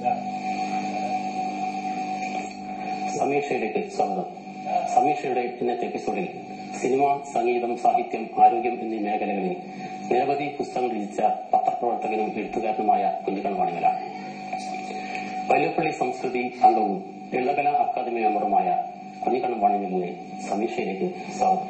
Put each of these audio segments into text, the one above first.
സമീക്ഷയിലേക്ക് സ്വാഗതം സമീക്ഷയുടെ ഇന്നത്തെ എപ്പിസോഡിൽ സിനിമ സംഗീതം സാഹിത്യം ആരോഗ്യം എന്നീ മേഖലകളിൽ നിരവധി പുസ്തകങ്ങൾ രചിച്ച പത്രപ്രവർത്തകനും എഴുത്തുകാരനുമായ കുഞ്ഞിക്കൽ വാണിമലാണ് വൈലപ്പള്ളി സംസ്കൃതി അംഗവും ലളിതകലാ അക്കാദമി മെമ്പറുമായ കുഞ്ഞിക്കണ്ണൻ വാണിമലിനെ സമീക്ഷയിലേക്ക് സ്വാഗതം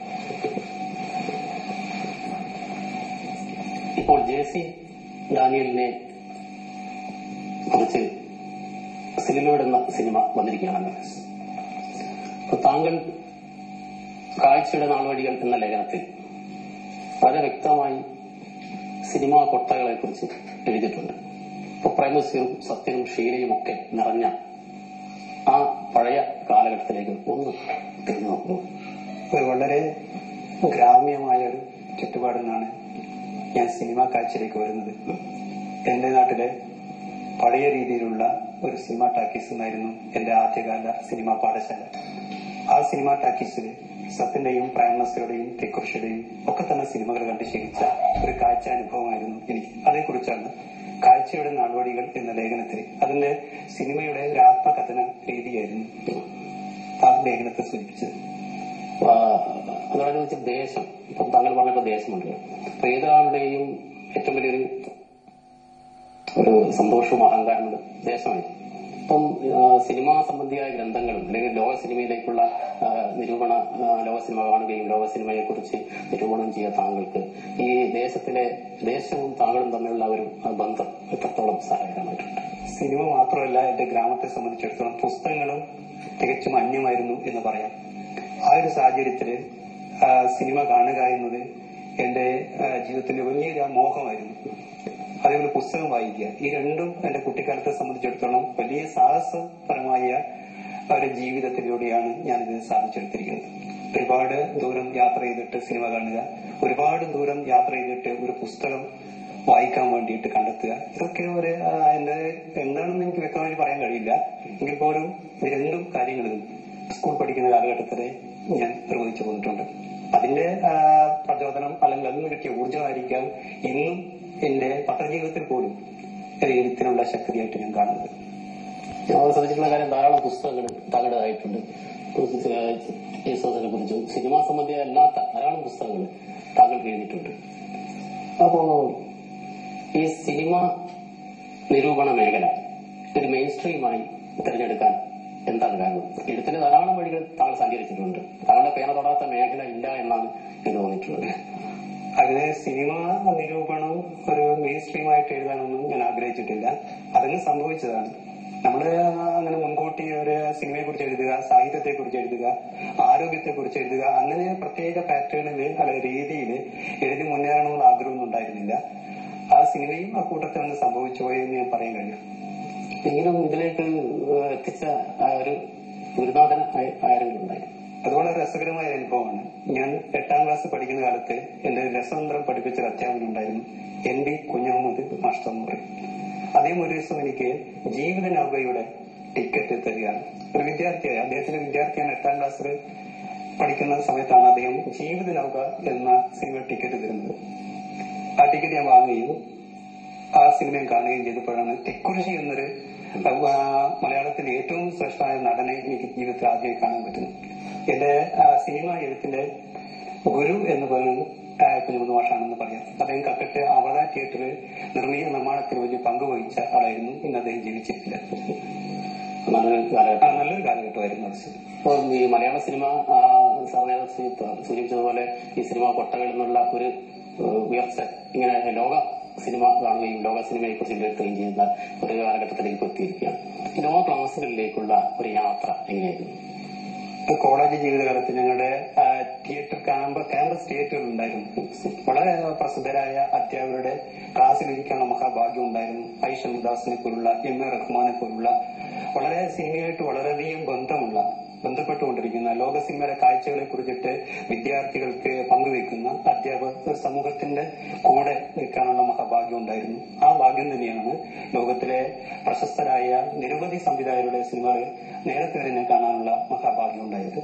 ഇപ്പോൾ ജെ സി ഡാനിയലിനെ കുറിച്ച് സിനിമയോട് എന്ന സിനിമ വന്നിരിക്കുകയാണല്ലോ അപ്പൊ താങ്കൾ കാഴ്ചയുടെ നാൾവഴികൾ എന്ന ലേഖനത്തിൽ വളരെ വ്യക്തമായി സിനിമാ കൊട്ടകളെ കുറിച്ച് എഴുതിയിട്ടുണ്ട് ഇപ്പൊ പ്രേമസ്യവും സത്യനും ഷീലയും ഒക്കെ നിറഞ്ഞ ആ പഴയ കാലഘട്ടത്തിലേക്ക് ഒന്ന് തിരിഞ്ഞു നോക്കുന്നു ഒരു വളരെ ഗ്രാമ്യമായ ഒരു ചുറ്റുപാടിൽ നിന്നാണ് ഞാൻ സിനിമാ കാഴ്ചയിലേക്ക് വരുന്നത് എന്റെ നാട്ടിലെ പഴയ രീതിയിലുള്ള ഒരു സിനിമാ ടാക്കീസ് എന്നായിരുന്നു എന്റെ ആദ്യകാല സിനിമാ പാഠശാല ആ സിനിമാ ടാക്കീസിൽ സത്യന്റെയും പ്രേമനസയുടെയും തെക്കുറിശയുടെയും ഒക്കെ തന്നെ സിനിമകൾ കണ്ട് ശീലിച്ച ഒരു കാഴ്ച അനുഭവമായിരുന്നു എനിക്ക് അതേക്കുറിച്ചാണ് കാഴ്ചയുടെ നാൾവടികൾ എന്ന ലേഖനത്തിൽ അതിന്റെ സിനിമയുടെ ഒരു ആത്മകഥന രീതിയായിരുന്നു ആ ലേഖനത്തെ സൂചിപ്പിച്ചത് അതോടെ വെച്ചാൽ ദേശം ഇപ്പം താങ്കൾ പറഞ്ഞപ്പോ ദേശമുണ്ട് അപ്പൊ ഏതൊരാളുടെയും ഏറ്റവും വലിയൊരു ഒരു സന്തോഷവും അഹങ്കാരമുണ്ട് ദേശമാണ് ഇപ്പം ആ, സിനിമാ സംബന്ധിയായ ഗ്രന്ഥങ്ങളും അല്ലെങ്കിൽ ലോക സിനിമയിലേക്കുള്ള ആ, നിരൂപണ ആ, ലോക സിനിമ കാണുകയും ലോക സിനിമയെ കുറിച്ച് നിരൂപണം ചെയ്ത താങ്കൾക്ക് ഈ ദേശത്തിലെ ദേശവും താങ്കളും തമ്മിലുള്ള ഒരു ആ, ബന്ധം എത്രത്തോളം സഹായകരമായിട്ടുണ്ട് സിനിമ മാത്രമല്ല എന്റെ ഗ്രാമത്തെ സംബന്ധിച്ചിടത്തോളം പുസ്തകങ്ങളും തികച്ചും അന്യമായിരുന്നു എന്ന് പറയാം ആ ഒരു സാഹചര്യത്തില് ആ, സിനിമ കാണുക എന്നത് എന്റെ ആ, ജീവിതത്തിലെ വലിയൊരു ആ മോഹമായിരുന്നു അതേപോലെ പുസ്തകം വായിക്കുക ഈ രണ്ടും എന്റെ കുട്ടിക്കാലത്തെ സംബന്ധിച്ചിടത്തോളം വലിയ സാഹസപരമായ ഒരു ജീവിതത്തിലൂടെയാണ് ഞാനിത് സാധിച്ചെടുത്തിരിക്കുന്നത് ഒരുപാട് ദൂരം യാത്ര ചെയ്തിട്ട് സിനിമ കാണുക ഒരുപാട് ദൂരം യാത്ര ചെയ്തിട്ട് ഒരു പുസ്തകം വായിക്കാൻ വേണ്ടിയിട്ട് കണ്ടെത്തുക ഇതൊക്കെ ഒരു ആ, എന്റെ എന്താണെന്ന് എനിക്ക് വ്യക്തമായി പറയാൻ കഴിയില്ല എങ്കിൽ പോലും ഇത് രണ്ടും കാര്യങ്ങളും സ്കൂൾ പഠിക്കുന്ന കാലഘട്ടത്തില് ഞാൻ നിർവഹിച്ചു പോന്നിട്ടുണ്ട് അതിന്റെ ആ, പ്രചോദനം അല്ലെങ്കിൽ അതിന് കിട്ടിയ ഊർജ്ജമായിരിക്കാം ഇന്നും എന്റെ പത്രജീവിതത്തിൽ പോലും ഒരു എഴുത്തിനുള്ള ശക്തിയായിട്ട് ഞാൻ കാണുന്നത് ഞാൻ ശ്രദ്ധിച്ചിട്ടുള്ള കാര്യം ധാരാളം പുസ്തകങ്ങൾ താങ്കളുടേതായിട്ടുണ്ട് യേശുദാസിനെ കുറിച്ചും സിനിമാ സംബന്ധിയായ അല്ലാത്ത ധാരാളം പുസ്തകങ്ങൾ താങ്കൾക്ക് എഴുതിയിട്ടുണ്ട് അപ്പോ ഈ സിനിമ നിരൂപണ മേഖല ഒരു മെയിൻ സ്ട്രീമായി തിരഞ്ഞെടുക്കാൻ എന്താണ് കാരണം എഴുത്തിന് ധാരാളം വഴികൾ താങ്കൾ സഞ്ചരിച്ചിട്ടുണ്ട് താങ്കളുടെ പേന തൊടാത്ത മേഖല ഇല്ല എന്നാണ് എനിക്ക് തോന്നിയിട്ടുള്ളത് അതിന് സിനിമ നിരൂപണം ഒരു മെയിൻ സ്ട്രീമായിട്ട് എഴുതാനൊന്നും ഞാൻ ആഗ്രഹിച്ചിട്ടില്ല അതങ്ങ് സംഭവിച്ചതാണ് നമ്മള് അങ്ങനെ മുൻകൂട്ടി ഒരു സിനിമയെ കുറിച്ച് എഴുതുക സാഹിത്യത്തെ കുറിച്ച് എഴുതുക ആരോഗ്യത്തെ കുറിച്ച് എഴുതുക അങ്ങനെ പ്രത്യേക പാറ്റേണില് അല്ലെ രീതിയിൽ എഴുതി മുന്നേറണമെന്നുള്ള ആഗ്രഹമൊന്നും ഉണ്ടായിരുന്നില്ല ആ സിനിമയും ആ കൂട്ടത്തിൽ അങ്ങ് സംഭവിച്ചു പോയെന്ന് ഞാൻ പറയാൻ കഴിയും എങ്കിലും ഇതിലേക്ക് ഏഹ് എത്തിച്ച ആ ഒരു ഗുരുനാഥൻ ആയ- ആരെങ്കിലും ഉണ്ടായിരുന്നു അത് വളരെ രസകരമായ ഒരു അനുഭവമാണ് ഞാൻ എട്ടാം ക്ലാസ് പഠിക്കുന്ന കാലത്ത് എന്റെ രസതന്ത്രം പഠിപ്പിച്ച ഒരു അധ്യാപകൻ ഉണ്ടായിരുന്നു എൻ ബി കുഞ്ഞഹമ്മദ് മാസ്റ്റർ എന്ന് പറയും അദ്ദേഹം ഒരു ദിവസം എനിക്ക് ജീവിത നൗകയുടെ ടിക്കറ്റ് തരികയാണ് ഒരു വിദ്യാർത്ഥിയായി അദ്ദേഹത്തിന്റെ വിദ്യാർത്ഥിയാണ് എട്ടാം ക്ലാസ്സിൽ പഠിക്കുന്ന സമയത്താണ് അദ്ദേഹം ജീവിത നൗക എന്ന സിനിമ ടിക്കറ്റ് തരുന്നത് ആ ടിക്കറ്റ് ഞാൻ വാങ്ങുകയും ആ സിനിമയും കാണുകയും ചെയ്തപ്പോഴാണ് തെക്കുറിശി എന്നൊരു ആ, മലയാളത്തിലെ ഏറ്റവും ശ്രേഷ്ഠമായ നടനെ എനിക്ക് ജീവിതത്തിൽ ആദ്യമായി കാണാൻ പറ്റുന്നു എന്റെ ആ, സിനിമ എഴുത്തിന്റെ ഗുരു എന്ന് പറയുന്നത് ആ, കുഞ്ഞുമുന്ന് മാഷാണെന്ന് പറയാം അദ്ദേഹം കക്കട്ട് അവത തിയേറ്ററിൽ നിർമ്മിത നിർമ്മാണത്തിന് വലിയ പങ്ക് വഹിച്ച ആളായിരുന്നു ഇന്ന് അദ്ദേഹം ജീവിച്ചിട്ടില്ല നല്ലൊരു ആ, കാലഘട്ടം നല്ലൊരു കാലഘട്ടമായിരുന്നു അത് ഇപ്പോൾ ഈ മലയാള സിനിമ ആ, സാർ നേരത്തെ സൂചി- സൂചിപ്പിച്ചതുപോലെ ഈ സിനിമ കൊട്ടകളിൽ നിന്നുള്ള ഒരു ഏഹ്, ഉയർച്ച ഇങ്ങനെ ലോക സിനിമ കാണുകയും ലോക സിനിമയെ കുറിച്ച് വിലയിരുത്തുകയും ചെയ്യുന്ന ഒരു കാലഘട്ടത്തിലേക്ക് ഇപ്പോൾ എത്തിയിരിക്കുകയാണ് ഈ ലോക ക്ലാസുകളിലേക്കുള്ള ഒരു യാത്ര എങ്ങനെയായിരുന്നു കോളേജ് ജീവിതകാലത്ത് ഞങ്ങളുടെ ആ, തിയേറ്റർ ക്യാമ്പ ക്യാമ്പസ് തിയേറ്ററുകൾ ഉണ്ടായിരുന്നു വളരെ പ്രസിദ്ധരായ അധ്യാപകരുടെ ക്ലാസ്സിലിരിക്കാനുള്ള മഹാഭാഗ്യം ഉണ്ടായിരുന്നു ഐഷ മുദാസിനെ പോലുള്ള എം എ റഹ്മാനെ പോലുള്ള വളരെ സിനിമയായിട്ട് വളരെയധികം ബന്ധമുള്ള ബന്ധപ്പെട്ടുകൊണ്ടിരിക്കുന്ന ലോക സിനിമയുടെ കാഴ്ചകളെ കുറിച്ചിട്ട് വിദ്യാർത്ഥികൾക്ക് പങ്കുവെക്കുന്ന അധ്യാപകർ സമൂഹത്തിന്റെ കൂടെ നിൽക്കാനുള്ള മഹാഭാഗ്യം ഉണ്ടായിരുന്നു ആ ഭാഗ്യം തന്നെയാണ് ലോകത്തിലെ പ്രശസ്തരായ നിരവധി സംവിധായകരുടെ സിനിമകൾ നേരത്തെ തന്നെ കാണാനുള്ള മഹാഭാഗ്യം ഉണ്ടായത്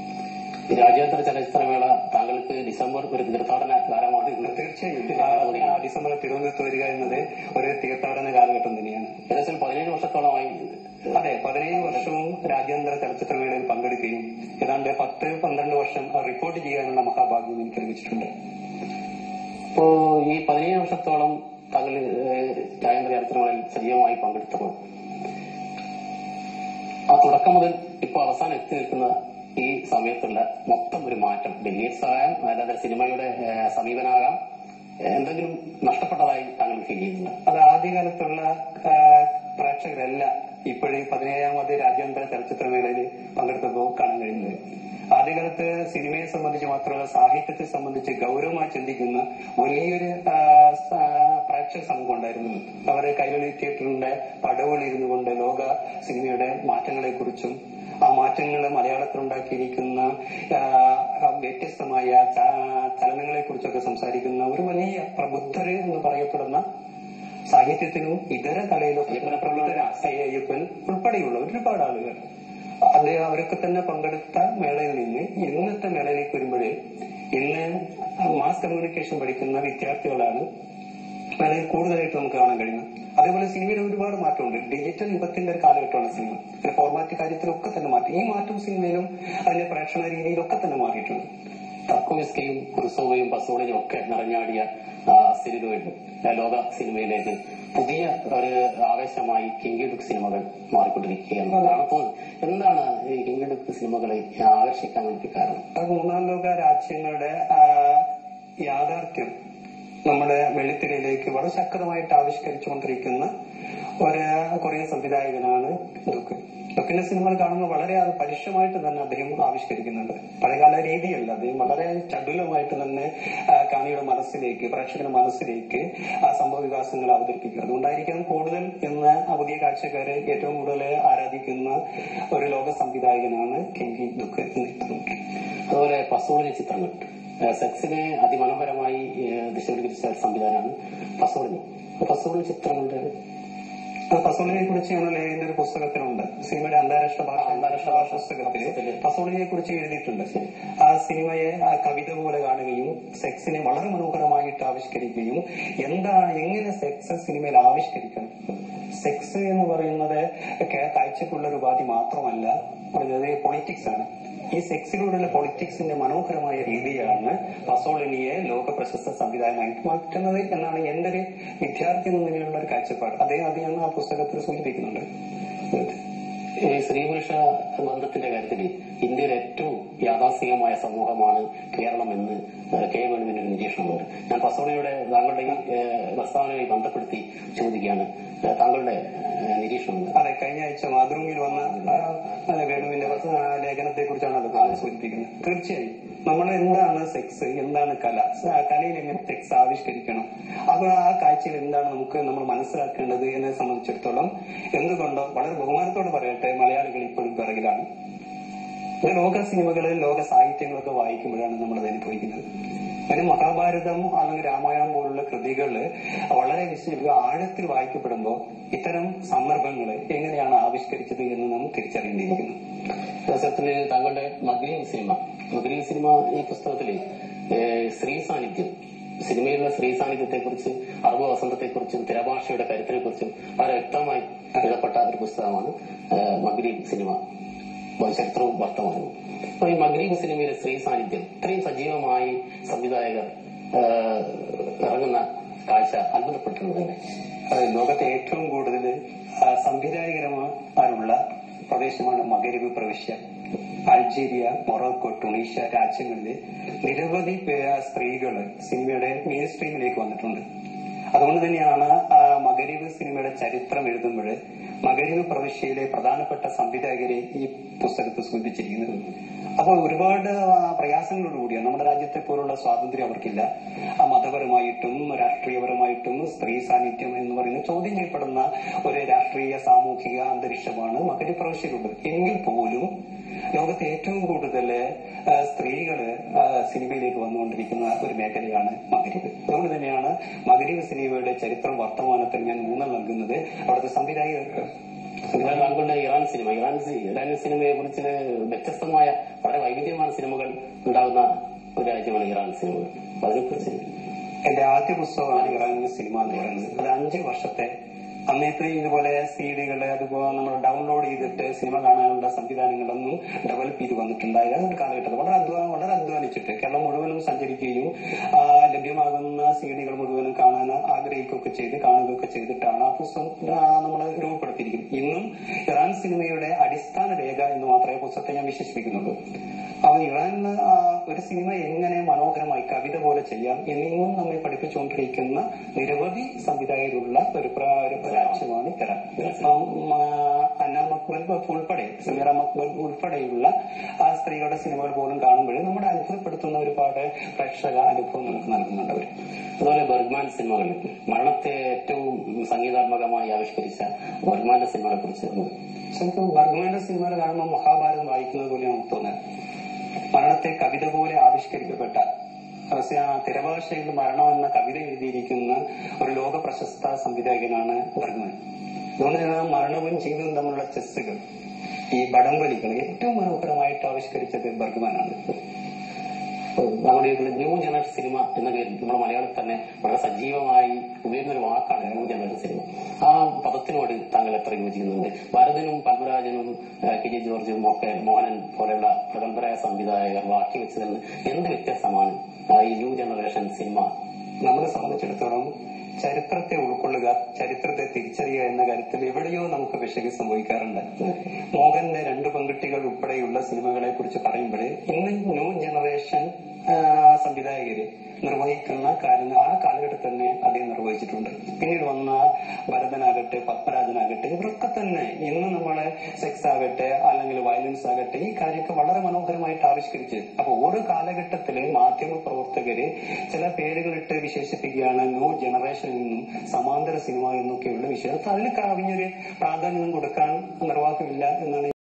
ഈ രാജ്യാന്തര ചലച്ചിത്രമേള താങ്കൾക്ക് ഡിസംബർ ഒരു തീർത്ഥാടന കാലമാണ് ഇന്ന് തീർച്ചയായും ആ, ആ ഡിസംബറിൽ തിരുവനന്തപുരത്ത് വരിക എന്നത് ഒരു തീർത്ഥാടന കാലഘട്ടം തന്നെയാണ് ഏകദേശം പതിനേഴ് വർഷത്തോളമായി അതെ പതിനേഴ് വർഷവും രാജ്യാന്തര ചലച്ചിത്രമേളയിൽ പങ്കെടുക്കുകയും ഏതാണ്ട് പത്ത് പന്ത്രണ്ട് വർഷം റിപ്പോർട്ട് ചെയ്യാനുള്ള മഹാഭാഗ്യം എനിക്ക് ലഭിച്ചിട്ടുണ്ട് ഇപ്പോ ഈ പതിനേഴ് വർഷത്തോളം താങ്കൾ ഏഹ്, രാജ്യാന്തര ചലച്ചിത്രങ്ങളിൽ സജീവമായി പങ്കെടുത്തപ്പോൾ ആ തുടക്കം മുതൽ ഇപ്പൊ അവസാനം എത്തി നിൽക്കുന്ന ഈ സമയത്തുള്ള മൊത്തം ഒരു മാറ്റം ഡിഗ്രീസ് ആകാം അല്ലാതെ സിനിമയുടെ ഏഹ്, സമീപനാകാം ഏഹ്, എന്തെങ്കിലും നഷ്ടപ്പെട്ടതായി താങ്കൾ ഫീൽ ചെയ്യുന്നുണ്ട് അത് ആദ്യകാലത്തുള്ള ആ, പ്രേക്ഷകരല്ല ഇപ്പോഴും പതിനേഴാമത് രാജ്യാന്തര ചലച്ചിത്രമേളയിൽ പങ്കെടുത്തപ്പോൾ കാണാൻ കഴിയുന്നത് ആദ്യകാലത്ത് സിനിമയെ സംബന്ധിച്ച് മാത്രമല്ല സാഹിത്യത്തെ സംബന്ധിച്ച് ഗൗരവമായി ചിന്തിക്കുന്ന വലിയൊരു ആ, സ- പ്രേക്ഷക സമൂഹം ഉണ്ടായിരുന്നു അവരെ കൈരളി തിയേറ്ററിന്റെ പടവുകളിൽ ഇരുന്നു കൊണ്ട് ലോക സിനിമയുടെ മാറ്റങ്ങളെ കുറിച്ചും ആ മാറ്റങ്ങൾ മലയാളത്തിലുണ്ടാക്കിയിരിക്കുന്ന ആ, ആ, വ്യത്യസ്തമായ ചലനങ്ങളെ കുറിച്ചൊക്കെ സംസാരിക്കുന്ന ഒരു വലിയ പ്രബുദ്ധര് എന്ന് പറയപ്പെടുന്ന സാഹിത്യത്തിനും ഇതര കലയിലും അയ്യപ്പൻ ഉൾപ്പെടെയുള്ള ഒരുപാട് ആളുകൾ അദ്ദേഹം അവരൊക്കെ തന്നെ പങ്കെടുത്ത മേളയിൽ നിന്ന് ഇന്നത്തെ മേളയിലേക്ക് വരുമ്പോഴേ ഇന്ന് മാസ് കമ്മ്യൂണിക്കേഷൻ പഠിക്കുന്ന വിദ്യാർത്ഥികളാണ് മേളയിൽ കൂടുതലായിട്ട് നമുക്ക് കാണാൻ കഴിയുന്നത് അതേപോലെ സിനിമയിൽ ഒരുപാട് മാറ്റമുണ്ട് ഡിജിറ്റൽ യുഗത്തിന്റെ ഒരു കാലഘട്ടമാണ് സിനിമ പിന്നെ ഫോർമാറ്റ് കാര്യത്തിലൊക്കെ തന്നെ മാറ്റം ഈ മാറ്റം സിനിമയിലും അതിന്റെ പ്രേക്ഷണ രീതിയിലൊക്കെ തന്നെ മാറിയിട്ടുണ്ട് തർക്കോവിസ്കയും കുറുസോവയും പസോളിനും ഒക്കെ നിറഞ്ഞാടിയ ആ, സിനിമകൾ ആ, ലോക സിനിമയിലേക്ക് പുതിയ ഒരു ആവേശമായി കിങ്കിടുക്ക് സിനിമകൾ മാറിക്കൊണ്ടിരിക്കുകയാണ് അതാണ് തോന്നുന്നത് എന്താണ് ഈ കിങ്കിടുക്ക് സിനിമകളെ ആകർഷിക്കാൻ വേണ്ടി കാരണം അത് മൂന്നാം ലോക രാജ്യങ്ങളുടെ ആ, യാഥാർത്ഥ്യം നമ്മുടെ വെള്ളിത്തിരയിലേക്ക് വളരെ ശക്തമായിട്ട് ആവിഷ്കരിച്ചുകൊണ്ടിരിക്കുന്ന ഒരു കൊറിയൻ സംവിധായകനാണ് ദുഃഖ് ദുഃഖിന്റെ സിനിമകൾ കാണുമ്പോൾ വളരെ അത് പരുഷമായിട്ട് തന്നെ അദ്ദേഹം ആവിഷ്കരിക്കുന്നുണ്ട് പഴയകാല രീതിയല്ല അദ്ദേഹം വളരെ ചടുലമായിട്ട് തന്നെ ആ, കാണിയുടെ മനസ്സിലേക്ക് പ്രേക്ഷകരുടെ മനസ്സിലേക്ക് ആ സംഭവ വികാസങ്ങൾ അവതരിപ്പിക്കുക അതുകൊണ്ടായിരിക്കാം കൂടുതൽ ഇന്ന് ആ പുതിയ കാഴ്ചക്കാരെ ഏറ്റവും കൂടുതൽ ആരാധിക്കുന്ന ഒരു ലോക സംവിധായകനാണ് കെങ്കി ദുഃഖ് എന്ന് എനിക്ക് തോന്നുന്നു അതുപോലെ പസോളിനി ചിത്രങ്ങൾ ആ, സെക്സിനെ അതിമനോഹരമായി ആ, ദൃശ്യവൽക്കരിച്ച ഒരു സംവിധാനമാണ് പസോളിനി അപ്പൊ പസോളിനി ചിത്രങ്ങളുടെ പസോളിനെ കുറിച്ച് ഞങ്ങൾ എഴുതുന്ന ഒരു പുസ്തകത്തിലുണ്ട് സിനിമയുടെ അന്താരാഷ്ട്ര ഭാഷ അന്താരാഷ്ട്ര ഭാഷ പുസ്തകത്തിൽ പസോളിനെ കുറിച്ച് എഴുതിയിട്ടുണ്ട് ആ സിനിമയെ ആ കവിത പോലെ കാണുകയും സെക്സിനെ വളരെ മനോഹരമായിട്ട് ആവിഷ്കരിക്കുകയും എന്താണ് എങ്ങനെ സെക്സ് സിനിമയിൽ ആവിഷ്കരിക്കണം സെക്സ് എന്ന് പറയുന്നത് ഒക്കെ കാഴ്ചക്കുള്ള ഒരു ഉപാധി മാത്രമല്ല അത് പൊളിറ്റിക്സ് ആണ് ഈ സെക്സിലൂടെയുള്ള പൊളിറ്റിക്സിന്റെ മനോഹരമായ രീതിയാണ് പസോളിനിയെ ലോക പ്രശസ്ത സംവിധായകനായിട്ട് മാറ്റുന്നത് എന്നാണ് എന്റെ ഒരു വിദ്യാർത്ഥി എന്ന നിലയിലുള്ള ഒരു കാഴ്ചപ്പാട് അദ്ദേഹം അദ്ദേഹം ആ പുസ്തകത്തിൽ സൂചിപ്പിക്കുന്നുണ്ട് ഈ സ്ത്രീ പുരുഷ ബന്ധത്തിന്റെ കാര്യത്തിൽ ഇന്ത്യയിലെ ഏറ്റവും യാഥാസ്ഥികമായ സമൂഹമാണ് കേരളം എന്ന് ഏഹ്, കെ വേണുവിന്റെ ഒരു നിരീക്ഷണമുണ്ട് ഞാൻ പസോളിയുടെ താങ്കളുടെ ഈ ഏഹ്, പ്രസ്താവനയുമായി ബന്ധപ്പെടുത്തി ചോദിക്കുകയാണ് ഏഹ്, താങ്കളുടെ ഏഹ്, നിരീക്ഷണം എന്താണ്? അതെ കഴിഞ്ഞ ആഴ്ച മാതൃഭൂമിയിൽ വന്ന ആ, ആ, വേണുവിന്റെ ആ, ലേഖനത്തെ കുറിച്ചാണ് അത് സൂചിപ്പിക്കുന്നത് തീർച്ചയായും നമ്മൾ എന്താണ് സെക്സ് എന്താണ് കല സ- കലയിൽ എങ്ങനെ സെക്സ് ആവിഷ്കരിക്കണം അത് ആ കാഴ്ചയിൽ എന്താണ് നമുക്ക് നമ്മൾ മനസ്സിലാക്കേണ്ടത് എന്നെ സംബന്ധിച്ചിടത്തോളം എന്തുകൊണ്ടോ വളരെ ബഹുമാനത്തോട് പറയട്ടെ മലയാളികൾ ഇപ്പോഴും പിറകിലാണ് ഇത് ലോക സിനിമകളിൽ ലോക സാഹിത്യങ്ങളൊക്കെ വായിക്കുമ്പോഴാണ് നമ്മൾ അത് അനുഭവിക്കുന്നത് അതിന് മഹാഭാരതം അല്ലെങ്കിൽ രാമായണം പോലുള്ള കൃതികൾ വളരെ വിശ- ആഴത്തിൽ വായിക്കപ്പെടുമ്പോൾ ഇത്തരം സന്ദർഭങ്ങൾ എങ്ങനെയാണ് ആവിഷ്കരിച്ചത് എന്ന് നാം തിരിച്ചറിയേണ്ടിയിരിക്കുന്നു രസത്തിന് താങ്കളുടെ മഗ്രീൻ സിനിമ മഗ്രീൻ സിനിമ ഈ പുസ്തകത്തില് ഏഹ്, സ്ത്രീ സാന്നിധ്യം സിനിമയിലുള്ള സ്ത്രീ സാന്നിധ്യത്തെ കുറിച്ച് അറിവ് വസന്തത്തെ കുറിച്ചും തിരഭാഷയുടെ കരുത്തിനെ കുറിച്ചും വളരെ വ്യക്തമായി എഴുതപ്പെട്ട ഒരു പുസ്തകമാണ് ഏഹ്, മഗ്രീൻ സിനിമ ചരിത്രവും വർത്തമാനവും അപ്പൊ ഈ മഗ്രീൻ സിനിമയിലെ സ്ത്രീ സാന്നിധ്യം ഇത്രയും സജീവമായി സംവിധായകർ ഏഹ്, ഇറങ്ങുന്ന കാഴ്ച അത്ഭുതപ്പെട്ടിട്ടുണ്ട് അത് ലോകത്തെ ഏറ്റവും കൂടുതൽ സംവിധായകരമാരുള്ള പ്രദേശമാണ് മകരവ് പ്രവിശ്യ അൾജീരിയ മൊറോക്കോ ടുണീഷ്യ രാജ്യങ്ങളിൽ നിരവധി സ്ത്രീകൾ സിനിമയുടെ മെയിൻ സ്ട്രീമിലേക്ക് വന്നിട്ടുണ്ട് അതുകൊണ്ട് തന്നെയാണ് ആ മകരവ് സിനിമയുടെ ചരിത്രം എഴുതുമ്പോൾ മകരവ് പ്രവിശ്യയിലെ പ്രധാനപ്പെട്ട സംവിധായകരെ ഈ പുസ്തകത്തിൽ സൂചിപ്പിച്ചിരിക്കുന്നത് അപ്പോൾ ഒരുപാട് ആ, പ്രയാസങ്ങളോടുകൂടിയാണ് നമ്മുടെ രാജ്യത്തെ പോലുള്ള സ്വാതന്ത്ര്യം അവർക്കില്ല ആ മതപരമായിട്ടും രാഷ്ട്രീയപരമായിട്ടും സ്ത്രീ സാന്നിധ്യം എന്ന് പറയുന്ന ചോദ്യം ചെയ്യപ്പെടുന്ന ഒരു രാഷ്ട്രീയ സാമൂഹിക അന്തരീക്ഷമാണ് മകരി പ്രവിശ്യയിലുള്ളത് എങ്കിൽ പോലും ലോകത്തെ ഏറ്റവും കൂടുതൽ ആ, സ്ത്രീകള് ആ, സിനിമയിലേക്ക് വന്നുകൊണ്ടിരിക്കുന്ന ഒരു മേഖലയാണ് മകരീവ് അതുകൊണ്ട് തന്നെയാണ് മകരീവ് സിനിമയുടെ ചരിത്രം വർത്തമാനത്തിൽ ഞാൻ ഊന്നൽ നൽകുന്നത് അവിടുത്തെ സംവിധായകർക്ക് അതുപോലെ താങ്കളുടെ ഇറാൻ സിനിമ ഇറാൻ സി- ഇറാൻ സിനിമയെ കുറിച്ച് വ്യത്യസ്തമായ വളരെ വൈവിധ്യமான സിനിമകൾ ഉണ്ടാകുന്ന ഒരു രാജ്യമാണ് ഇറാൻ സിനിമകൾ അപ്പൊ അതിനെക്കുറിച്ച് എന്റെ ആദ്യ പുസ്തകമാണ് ഇറാനിയ സിനിമ എന്ന് പറയുന്നത് അത് അഞ്ച് വർഷത്തെ അന്നേത്തെ ഇതുപോലെ സീഡികൾ അതുപോലെ നമ്മൾ ഡൗൺലോഡ് ചെയ്തിട്ട് സിനിമ കാണാനുള്ള സംവിധാനങ്ങളൊന്നും ഡെവലപ്പ് ചെയ്ത് വന്നിട്ടുണ്ടായ ഒരു കാലഘട്ടത്തിൽ വളരെ അധ്വാനം വളരെ അധ്വാനിച്ചിട്ട് കേരളം മുഴുവനും സഞ്ചരിക്കുകയും ആ, ലഭ്യമാകുന്ന സീഡികൾ മുഴുവനും കാണാൻ ആഗ്രഹിക്കുകയൊക്കെ ചെയ്ത് കാണുകയൊക്കെ ചെയ്തിട്ടാണ് ആ പുസ്തകം നമ്മൾ രൂപപ്പെടുത്തിയിരിക്കുന്നത് ഇന്നും ഇറാൻ സിനിമയുടെ അടിസ്ഥാന രേഖ എന്ന് മാത്രമേ പുസ്തകത്തെ ഞാൻ വിശേഷിപ്പിക്കുന്നുള്ളൂ അപ്പൊ ഇറാനിൽ ആ, ഒരു സിനിമ എങ്ങനെ മനോഹരമായി കവിത പോലെ ചെയ്യാം എന്നിങ്ങും നമ്മെ പഠിപ്പിച്ചുകൊണ്ടിരിക്കുന്ന നിരവധി സംവിധായകരുള്ള ഒരു പ്ര- ഒരു രാജ്യമാണ് ഇറാൻ അപ്പം ആ, അന്ന മക്ബൽ ഉൾപ്പെടെ സമീറ മക്ബൽ ഉൾപ്പെടെയുള്ള ആ സ്ത്രീകളുടെ സിനിമകൾ പോലും കാണുമ്പോൾ നമ്മുടെ അത്ഭുതപ്പെടുത്തുന്ന ഒരുപാട് പ്രേക്ഷക അനുഭവം നമുക്ക് നൽകുന്നുണ്ട് അവർ അതുപോലെ ബർഗ്മാൻ സിനിമകൾ മരണത്തെ ഏറ്റവും സംഗീതാത്മകമായി ആവിഷ്കരിച്ച ബർഗ്മാന്റെ സിനിമകളെ കുറിച്ച് ശരിക്കും ബർഗ്മാന്റെ സിനിമകൾ കാണുമ്പോൾ മഹാഭാരതം വായിക്കുന്നത് പോലെ നമുക്ക് തോന്നുന്നത് മരണത്തെ കവിത പോലെ ആവിഷ്കരിക്കപ്പെട്ട പക്ഷേ ആ തിരഭാഷയിൽ മരണം എന്ന കവിത എഴുതിയിരിക്കുന്ന ഒരു ലോക പ്രശസ്ത സംവിധായകനാണ് ബർഗ്മാൻ അതുകൊണ്ട് തന്നെ മരണവും ജീവിതവും തമ്മിലുള്ള ചെസ്സുകൾ ഈ വടംവലികൾ ഏറ്റവും മനോഹരമായിട്ട് ആവിഷ്കരിച്ചത് ബർഗ്മാനാണ് നമ്മുടെ ഇതിൽ ന്യൂ ജനറേഷൻ സിനിമ എന്ന പേരിൽ നമ്മുടെ മലയാളത്തിൽ തന്നെ വളരെ സജീവമായി ഉപയോഗിക്കുന്ന ഒരു വാക്കാണ് ന്യൂ ജനറേഷൻ സിനിമ ആ പദത്തിനോട് താങ്കൾ എത്ര യോജിക്കുന്നുണ്ട് ഭരതനും പത്മരാജനും ഏഹ്, കെ ജെ ജോർജും ഒക്കെ മോഹനൻ പോലെയുള്ള പ്രഗത്ഭരായ സംവിധായകർ ബാക്കി വെച്ചതിൽ എന്ത് വ്യത്യാസമാണ് ആ, ഈ ന്യൂ ജനറേഷൻ സിനിമ നമ്മളെ സംബന്ധിച്ചിടത്തോളം ചരിത്രത്തെ ഉൾക്കൊള്ളുക ചരിത്രത്തെ തിരിച്ചറിയുക എന്ന കാര്യത്തിൽ എവിടെയോ നമുക്ക് വിഷയം സംഭവിക്കാറുണ്ട് മോഹന്റെ രണ്ട് പെൺകുട്ടികൾ ഉൾപ്പെടെയുള്ള സിനിമകളെ കുറിച്ച് പറയുമ്പോൾ ഇന്ന് ന്യൂ ജനറേഷൻ ആ, സംവിധായകര് നിർവഹിക്കുന്ന കാര്യങ്ങൾ ആ കാലഘട്ടത്തിൽ തന്നെ അദ്ദേഹം നിർവഹിച്ചിട്ടുണ്ട് പിന്നീട് വന്ന ഭരതനാകട്ടെ പത്മരാജനാകട്ടെ ഇവരൊക്കെ തന്നെ ഇന്ന് നമ്മളെ സെക്സ് ആകട്ടെ അല്ലെങ്കിൽ വയലൻസ് ആകട്ടെ ഈ കാര്യമൊക്കെ വളരെ മനോഹരമായിട്ട് ആവിഷ്കരിച്ച് അപ്പൊ ഓരോ കാലഘട്ടത്തില് മാധ്യമ പ്രവർത്തകര് ചില പേരുകളിട്ട് വിശേഷിപ്പിക്കുകയാണ് ന്യൂ ജനറേഷനിൽ നിന്നും സമാന്തര സിനിമ എന്നൊക്കെയുള്ള വിഷയം അതിന് കവിഞ്ഞൊരു പ്രാധാന്യം കൊടുക്കാൻ നിർവാഹമില്ല എന്നാണ്